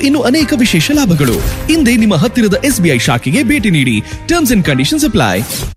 ಇನ್ನು ಅನೇಕ ವಿಶೇಷ ಲಾಭಗಳು ಹಿಂದೆ ನಿಮ್ಮ ಹತ್ತಿರದ ಎಸ್ಬಿಐ ಶಾಖೆಗೆ ಭೇಟಿ ನೀಡಿ terms and conditions apply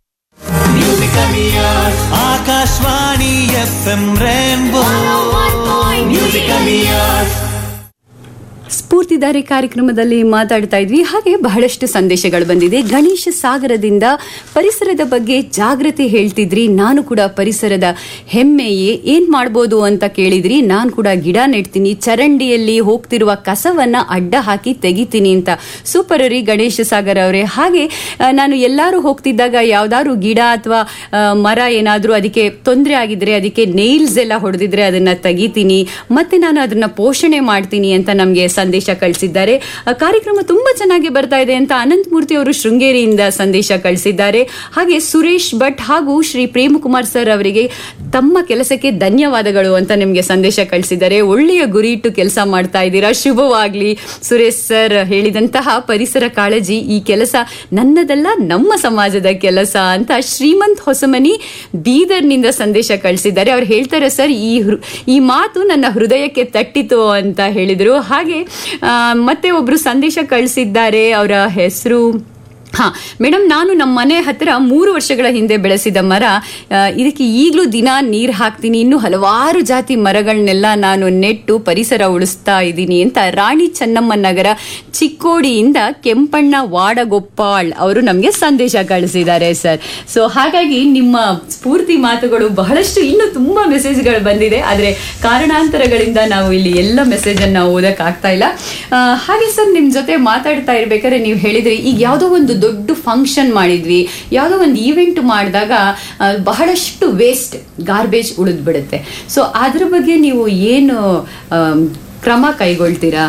Akashvani F M rainbow musical years ಸ್ಫೂರ್ತಿದಾರಿ ಕಾರ್ಯಕ್ರಮದಲ್ಲಿ ಮಾತಾಡ್ತಾ ಇದ್ವಿ ಹಾಗೆ ಬಹಳಷ್ಟು ಸಂದೇಶಗಳು ಬಂದಿದೆ ಗಣೇಶ ಸಾಗರದಿಂದ ಪರಿಸರದ ಬಗ್ಗೆ ಜಾಗೃತಿ ಹೇಳ್ತಿದ್ರಿ ನಾನು ಕೂಡ ಪರಿಸರದ ಹೆಮ್ಮೆಯೇ ಏನ್ ಮಾಡ್ಬೋದು ಅಂತ ಕೇಳಿದ್ರಿ ನಾನು ಕೂಡ ಗಿಡ ನೆಡ್ತೀನಿ ಚರಂಡಿಯಲ್ಲಿ ಹೋಗ್ತಿರುವ ಕಸವನ್ನ ಅಡ್ಡ ಹಾಕಿ ತೆಗಿತೀನಿ ಅಂತ ಸೂಪರ್ ರೀ ಗಣೇಶ ಸಾಗರ್ ಅವರೇ ಹಾಗೆ ಆ, ನಾನು ಎಲ್ಲರೂ ಹೋಗ್ತಿದ್ದಾಗ ಯಾವ್ದಾದ್ರು ಗಿಡ ಅಥವಾ ಮರ ಏನಾದ್ರೂ ಅದಕ್ಕೆ ತೊಂದರೆ ಆಗಿದ್ರೆ ಅದಕ್ಕೆ ನೇಲ್ಸ್ ಎಲ್ಲ ಹೊಡೆದಿದ್ರೆ ಅದನ್ನ ತೆಗಿತೀನಿ ಮತ್ತೆ ನಾನು ಅದನ್ನ ಪೋಷಣೆ ಮಾಡ್ತೀನಿ ಅಂತ ನಮಗೆ ಸಂದೇಶ ಕಳಿಸಿದ್ದಾರೆ ಆ, ಕಾರ್ಯಕ್ರಮ ತುಂಬಾ ಚೆನ್ನಾಗಿ ಬರ್ತಾ ಇದೆ ಅಂತ ಅನಂತ ಮೂರ್ತಿ ಅವರು ಶೃಂಗೇರಿಯಿಂದ ಸಂದೇಶ ಕಳಿಸಿದ್ದಾರೆ ಹಾಗೆ ಸುರೇಶ್ ಭಟ್ ಹಾಗೂ ಶ್ರೀ ಪ್ರೇಮಕುಮಾರ್ ಸರ್ ಅವರಿಗೆ ತಮ್ಮ ಕೆಲಸಕ್ಕೆ ಧನ್ಯವಾದಗಳು ಅಂತ ನಿಮಗೆ ಸಂದೇಶ ಕಳಿಸಿದ್ದಾರೆ ಒಳ್ಳೆಯ ಗುರಿ ಇಟ್ಟು ಕೆಲಸ ಮಾಡ್ತಾ ಇದ್ದೀರಾ ಶುಭವಾಗ್ಲಿ ಸುರೇಶ್ ಸರ್ ಹೇಳಿದಂತಹ ಪರಿಸರ ಕಾಳಜಿ ಈ ಕೆಲಸ ನನ್ನದಲ್ಲ ನಮ್ಮ ಸಮಾಜದ ಕೆಲಸ ಅಂತ ಶ್ರೀಮಂತ್ ಹೊಸಮನಿ ಬೀದರ್ನಿಂದ ಸಂದೇಶ ಕಳಿಸಿದ್ದಾರೆ ಅವ್ರು ಹೇಳ್ತಾರೆ ಸರ್ ಈ ಹೃ- ಈ ಮಾತು ನನ್ನ ಹೃದಯಕ್ಕೆ ತಟ್ಟಿತು ಅಂತ ಹೇಳಿದರು ಹಾಗೆ ಆ, ಮತ್ತೆ ಒಬ್ರು ಸಂದೇಶ ಕಳಿಸಿದ್ದಾರೆ ಅವರ ಹೆಸರು ಹಾ ಮೇಡಮ್ ನಾನು ನಮ್ಮ ಮನೆ ಹತ್ತಿರ ಮೂರು ವರ್ಷಗಳ ಹಿಂದೆ ಬೆಳೆಸಿದ ಮರ ಆ, ಇದಕ್ಕೆ ಈಗಲೂ ದಿನ ನೀರು ಹಾಕ್ತೀನಿ ಇನ್ನು ಹಲವಾರು ಜಾತಿ ಮರಗಳನ್ನೆಲ್ಲ ನಾನು ನೆಟ್ಟು ಪರಿಸರ ಉಳಿಸ್ತಾ ಇದ್ದೀನಿ ಅಂತ ರಾಣಿ ಚೆನ್ನಮ್ಮ ನಗರ ಚಿಕ್ಕೋಡಿಯಿಂದ ಕೆಂಪಣ್ಣ ವಾಡಗೊಪ್ಪಾಳ್ ಅವರು ನಮಗೆ ಸಂದೇಶ ಕಳಿಸಿದ್ದಾರೆ ಸರ್ ಸೊ ಹಾಗಾಗಿ ನಿಮ್ಮ ಸ್ಫೂರ್ತಿ ಮಾತುಗಳು ಬಹಳಷ್ಟು ಇನ್ನೂ ತುಂಬಾ ಮೆಸೇಜ್ಗಳು ಬಂದಿದೆ ಆದರೆ ಕಾರಣಾಂತರಗಳಿಂದ ನಾವು ಇಲ್ಲಿ ಎಲ್ಲ ಮೆಸೇಜ್ ಅನ್ನ ಓದಕ್ ಆಗ್ತಾ ಇಲ್ಲ ಆ, ಹಾಗೆ ಸರ್ ನಿಮ್ ಜೊತೆ ಮಾತಾಡ್ತಾ ಇರ್ಬೇಕಾದ್ರೆ ನೀವು ಹೇಳಿದ್ರಿ ಈಗ ಯಾವುದೋ ಒಂದು ದೊಡ್ಡ ಫಂಕ್ಷನ್ ಮಾಡಿದ್ವಿ ಯಾವುದೋ ಒಂದು ಈವೆಂಟ್ ಮಾಡಿದಾಗ ಆ, ಬಹಳಷ್ಟು ವೇಸ್ಟ್ ಗಾರ್ಬೇಜ್ ಉಳಿದ್ ಬಿಡುತ್ತೆ ಸೊ ಅದ್ರ ಬಗ್ಗೆ ನೀವು ಏನು ಆಮ್, ಕ್ರಮ ಕೈಗೊಳ್ತೀರಾ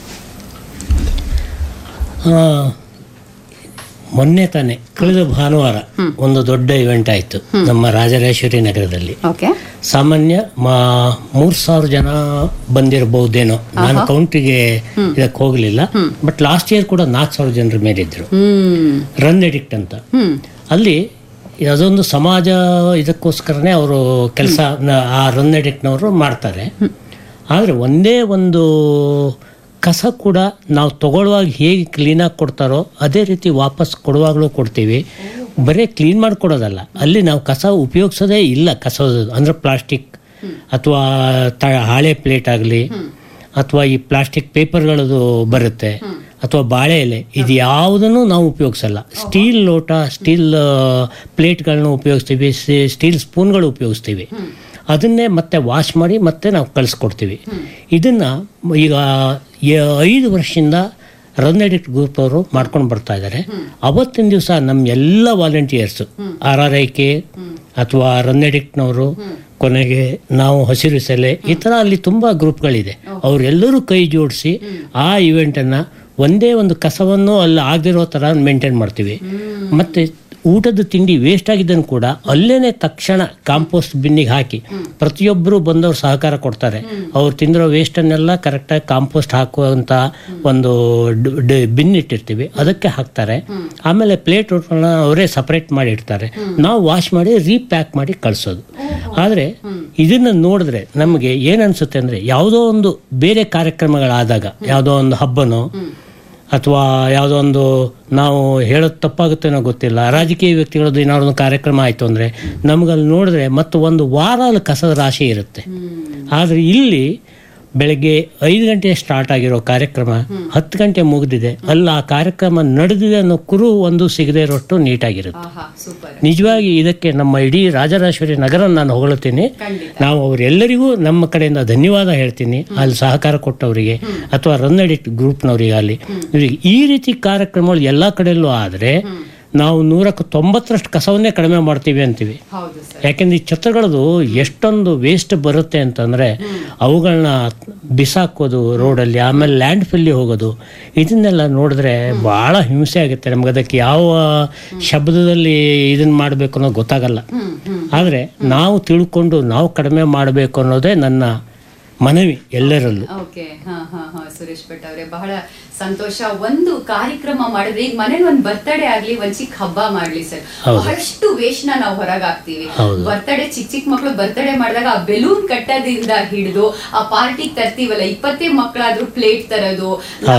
ಆ, ಮೊನ್ನೆ ತಾನೆ ಕಳೆದ ಭಾನುವಾರ ಒಂದು ದೊಡ್ಡ ಇವೆಂಟ್ ಆಯಿತು ನಮ್ಮ ರಾಜರಾಜೇಶ್ವರಿ ನಗರದಲ್ಲಿ ಓಕೆ ಸಾಮಾನ್ಯ ಮಾ ಮೂರ್ ಸಾವಿರ ಜನ ಬಂದಿರಬಹುದೇನೋ ನಾನು ಕೌಂಟಿಗೆ ಇದಕ್ಕೆ ಹೋಗಲಿಲ್ಲ ಬಟ್ ಲಾಸ್ಟ್ ಇಯರ್ ಕೂಡ ನಾಲ್ಕು ಸಾವಿರ ಜನರ ಮೇಲಿದ್ರು ಹ್ಮ್ ರನ್ ಎಡಿಕ್ಟ್ ಅಂತ ಹ್ಮ್ ಅಲ್ಲಿ ಅದೊಂದು ಸಮಾಜ ಇದಕ್ಕೋಸ್ಕರನೇ ಅವರು ಕೆಲಸ ಆ ರನ್ ಎಡಿಕ್ಟ್ನವರು ಮಾಡ್ತಾರೆ ಆದರೆ ಒಂದೇ ಒಂದು ಕಸ ಕೂಡ ನಾವು ತಗೊಳ್ಳುವಾಗ ಹೇಗೆ ಕ್ಲೀನಾಗಿ ಕೊಡ್ತಾರೋ ಅದೇ ರೀತಿ ವಾಪಸ್ ಕೊಡುವಾಗಲೂ ಕೊಡ್ತೀವಿ ಬರೀ ಕ್ಲೀನ್ ಮಾಡಿಕೊಡೋದಲ್ಲ ಅಲ್ಲಿ ನಾವು ಕಸ ಉಪಯೋಗಿಸೋದೇ ಇಲ್ಲ ಕಸ ಅಂದರೆ ಪ್ಲಾಸ್ಟಿಕ್ ಅಥವಾ ತ ಹಾಳೆ ಪ್ಲೇಟ್ ಆಗಲಿ ಅಥವಾ ಈ ಪ್ಲಾಸ್ಟಿಕ್ ಪೇಪರ್ಗಳದು ಬರುತ್ತೆ ಅಥವಾ ಬಾಳೆ ಎಲೆ ಇದು ಯಾವುದನ್ನು ನಾವು ಉಪಯೋಗಿಸಲ್ಲ ಸ್ಟೀಲ್ ಲೋಟ ಸ್ಟೀಲ್ ಪ್ಲೇಟ್ಗಳನ್ನ ಉಪಯೋಗಿಸ್ತೀವಿ ಸ್ಟೀಲ್ ಸ್ಪೂನ್ಗಳು ಉಪಯೋಗಿಸ್ತೀವಿ ಅದನ್ನೇ ಮತ್ತೆ ವಾಶ್ ಮಾಡಿ ಮತ್ತೆ ನಾವು ಕಳಿಸ್ಕೊಡ್ತೀವಿ ಇದನ್ನು ಈಗ ಯ- ಐದು ವರ್ಷದಿಂದ ರನ್ ಎಡಿಕ್ಟ್ ಗ್ರೂಪ್ ಅವರು ಮಾಡ್ಕೊಂಡು ಬರ್ತಾ ಇದ್ದಾರೆ ಅವತ್ತಿನ ದಿವಸ ನಮ್ಮ ಎಲ್ಲ volunteers R R I K ಅಥವಾ ರನ್ ಎಡಿಕ್ಟ್ನವರು ಕೊನೆಗೆ ನಾವು ಹಸಿರು ಸೆಲೆ ಈ ಥರ ಅಲ್ಲಿ ತುಂಬ ಗ್ರೂಪ್ಗಳಿದೆ ಅವರೆಲ್ಲರೂ ಕೈ ಜೋಡಿಸಿ ಆ ಇವೆಂಟನ್ನು ಒಂದೇ ಒಂದು ಕಸವನ್ನು ಅಲ್ಲಿ ಆಗದಿರೋ ಥರ ಮೇಂಟೈನ್ ಮಾಡ್ತೀವಿ ಮತ್ತು ಊಟದ ತಿಂಡಿ ವೇಸ್ಟ್ ಆಗಿದ್ದನ್ನು ಕೂಡ ಅಲ್ಲೇನೆ ತಕ್ಷಣ ಕಾಂಪೋಸ್ಟ್ ಬಿನ್ನಿಗೆ ಹಾಕಿ ಪ್ರತಿಯೊಬ್ಬರು ಬಂದವರು ಸಹಕಾರ ಕೊಡ್ತಾರೆ ಅವ್ರು ತಿಂದಿರೋ ವೇಸ್ಟನ್ನೆಲ್ಲ ಕರೆಕ್ಟಾಗಿ ಕಾಂಪೋಸ್ಟ್ ಹಾಕುವಂಥ ಒಂದು ಡ್- ಡ್- ಬಿನ್ ಇಟ್ಟಿರ್ತೀವಿ ಅದಕ್ಕೆ ಹಾಕ್ತಾರೆ ಆಮೇಲೆ ಪ್ಲೇಟ್ ಅವರೇ ಸಪ್ರೇಟ್ ಮಾಡಿ ಇಡ್ತಾರೆ ನಾವು ವಾಶ್ ಮಾಡಿ ರೀಪ್ಯಾಕ್ ಮಾಡಿ ಕಳಿಸೋದು ಆದರೆ ಇದನ್ನ ನೋಡಿದ್ರೆ ನಮಗೆ ಏನನ್ಸುತ್ತೆ ಅಂದರೆ ಯಾವುದೋ ಒಂದು ಬೇರೆ ಕಾರ್ಯಕ್ರಮಗಳಾದಾಗ ಯಾವುದೋ ಒಂದು ಹಬ್ಬನೋ ಅಥವಾ ಯಾವುದೋ ಒಂದು ನಾವು ಹೇಳೋದು ತಪ್ಪಾಗುತ್ತೇನೋ ಗೊತ್ತಿಲ್ಲ ರಾಜಕೀಯ ವ್ಯಕ್ತಿಗಳದ್ದು ಏನಾದ್ರು ಒಂದು ಕಾರ್ಯಕ್ರಮ ಆಯಿತು ಅಂದರೆ ನಮಗಲ್ಲಿ ನೋಡಿದ್ರೆ ಮತ್ತು ಒಂದು ವಾರ ಅಲ್ಲಿ ಕಸದ ರಾಶಿ ಇರುತ್ತೆ ಆದರೆ ಇಲ್ಲಿ ಬೆಳಗ್ಗೆ ಐದು ಗಂಟೆ ಸ್ಟಾರ್ಟ್ ಆಗಿರೋ ಕಾರ್ಯಕ್ರಮ ಹತ್ತು ಗಂಟೆ ಮುಗಿದಿದೆ ಅಲ್ಲಿ ಆ ಕಾರ್ಯಕ್ರಮ ನಡೆದಿದೆ ಅನ್ನೋ ಕುರು ಒಂದು ಸಿಗದೇ ಇರೋಷ್ಟು ನೀಟಾಗಿರುತ್ತೆ ಆಹಾ ಸೂಪರ್ ನಿಜವಾಗಿ ಇದಕ್ಕೆ ನಮ್ಮ ಇಡೀ ರಾಜರಾಜೇಶ್ವರಿ ನಗರ ನಾನು ಹೊಗಳುತ್ತೀನಿ ನಾವು ಅವರೆಲ್ಲರಿಗೂ ನಮ್ಮ ಕಡೆಯಿಂದ ಧನ್ಯವಾದ ಹೇಳ್ತೀನಿ ಅಲ್ಲಿ ಸಹಕಾರ ಕೊಟ್ಟವರಿಗೆ ಅಥವಾ ರನ್ ಎಡಿಟ್ ಗ್ರೂಪ್ನವರಿಗೆ ಅಲ್ಲಿ ಇವರಿಗೆ ಈ ರೀತಿ ಕಾರ್ಯಕ್ರಮಗಳು ಎಲ್ಲ ಕಡೆಯಲ್ಲೂ ಆದರೆ ನಾವು ನೂರಕ್ಕೆ ತೊಂಬತ್ತರಷ್ಟು ಕಸವನ್ನೇ ಕಡಿಮೆ ಮಾಡ್ತೀವಿ ಅಂತೀವಿ ಹೌದು ಸರ್ ಯಾಕೆಂದ್ರೆ ಈ ಛತ್ರಗಳದು ಎಷ್ಟೊಂದು ವೇಸ್ಟ್ ಬರುತ್ತೆ ಅಂತಂದ್ರೆ ಅವುಗಳನ್ನ ಬಿಸಾಕೋದು ರೋಡಲ್ಲಿ ಆಮೇಲೆ ಲ್ಯಾಂಡ್ ಫಿಲ್ಲಿ ಹೋಗೋದು ಇದನ್ನೆಲ್ಲ ನೋಡಿದ್ರೆ ಬಹಳ ಹಿಂಸೆ ಆಗುತ್ತೆ ನಮ್ಗೆ ಅದಕ್ಕೆ ಯಾವ ಶಬ್ದದಲ್ಲಿ ಇದನ್ನ ಮಾಡಬೇಕು ಅನ್ನೋದು ಗೊತ್ತಾಗಲ್ಲ ಆದರೆ ನಾವು ತಿಳ್ಕೊಂಡು ನಾವು ಕಡಿಮೆ ಮಾಡಬೇಕು ಅನ್ನೋದೇ ನನ್ನ ಮನವಿ ಎಲ್ಲರಲ್ಲೂ ಓಕೆ ಹಾ ಹಾ ಹಾ ಸುರೇಶ್ ಭಟ್ ಅವರೇ ಬಹಳ ಸಂತೋಷ ಒಂದು ಕಾರ್ಯಕ್ರಮ ಮಾಡಿದ್ರೆ ಈಗ ಮನೇಲಿ ಒಂದ್ ಬರ್ತಡೇ ಆಗ್ಲಿ ಒಂದ್ ಚಿಕ್ಕ ಹಬ್ಬ ಮಾಡ್ಲಿ ಸರ್ ಹೌದು. ಬಹಳಷ್ಟು ವೇಸ್ಟ್ ನ ನಾವು ಹೊರಗೆ ಹಾಕ್ತಿವಿ ಹೌದು. ಬರ್ತಡೇ ಚಿಕ್ಕ ಚಿಕ್ಕ ಮಕ್ಳು ಬರ್ತಡೇ ಮಾಡಿದಾಗ ಆ ಬೆಲೂನ್ ಕಟ್ಟೋದ್ರಿಂದ ಹಿಡಿದು ಆ ಪಾರ್ಟಿಗೆ ತರ್ತೀವಲ್ಲ ಇಪ್ಪತ್ತೇ ಮಕ್ಕಳಾದ್ರೂ ಪ್ಲೇಟ್ ತರೋದು